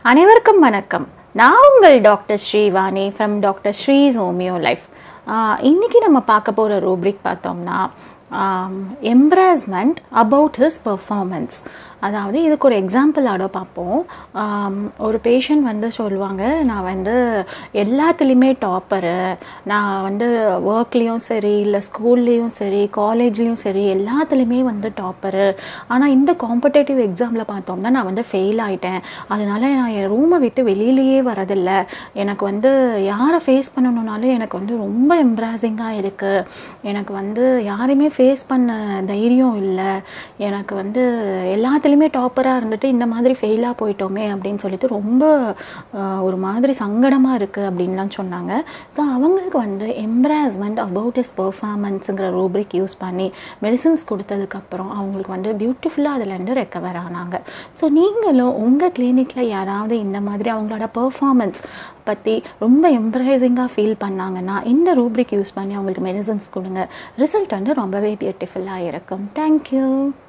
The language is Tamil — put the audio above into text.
அனைவருக்கும் வணக்கம் நான் உங்கள் doctor Srivani from doctor Sri's homeo life இன்னைக்கு நம்ம பார்க்க போகிற ரூப்ரிக் பார்த்தோம்னா எம்ப்ராஸ்மெண்ட் அபவுட் ஹிஸ் பர்ஃபார்மன்ஸ் அதாவது இதுக்கு ஒரு எக்ஸாம்பிள் ஆட பார்ப்போம் ஆம், ஒரு பேஷண்ட் வந்து சொல்லுவாங்க நான் வந்து எல்லாத்துலேயுமே டாப்பரு நான் வந்து ஒர்க்லேயும் சரி இல்லை ஸ்கூல்லேயும் சரி காலேஜ்லேயும் சரி எல்லாத்துலேயுமே வந்து டாப்பரு ஆனால் இந்த காம்படேட்டிவ் எக்ஸாமில் பார்த்தோம்னா நான் வந்து ஃபெயில் ஆயிட்டேன் அதனால நான் என் ரூமை விட்டு வெளியிலேயே வரதில்லை எனக்கு வந்து யாரை ஃபேஸ் பண்ணணுன்னாலும் எனக்கு வந்து ரொம்ப எம்ப்ராசிங்காக இருக்குது எனக்கு வந்து யாரையுமே ஃபேஸ் பண்ண தைரியம் இல்லை எனக்கு வந்து எல்லாத்துலேயுமே டாப்பராக இருந்துட்டு இந்த மாதிரி ஃபெயிலாக போயிட்டோமே அப்படின்னு சொல்லிட்டு ரொம்ப ஆஹ், ஒரு மாதிரி சங்கடமாக இருக்குது அப்படின்லாம் சொன்னாங்க ஸோ அவங்களுக்கு வந்து எம்ப்ராஸ்மெண்ட் அபவுட் இஸ் பர்ஃபார்மன்ஸுங்கிற ரூப்ரிக் யூஸ் பண்ணி மெடிசின்ஸ் கொடுத்ததுக்கப்புறம் அவங்களுக்கு வந்து பியூட்டிஃபுல்லாக அதுலேருந்து ரெக்கவர் ஆனாங்க ஸோ நீங்களும் உங்கள் கிளினிக்கில் யாராவது இந்த மாதிரி அவங்களோட பர்ஃபார்மன்ஸ் பற்றி ரொம்ப எம்ப்ரைசிங்காக ஃபீல் பண்ணாங்கன்னா இந்த ரூப்ரிக் யூஸ் பண்ணி அவங்களுக்கு மெடிசன்ஸ் கொடுங்க ரிசல்ட் வந்து ரொம்பவே பியூட்டிஃபுல்லாக இருக்கும் தேங்க்யூ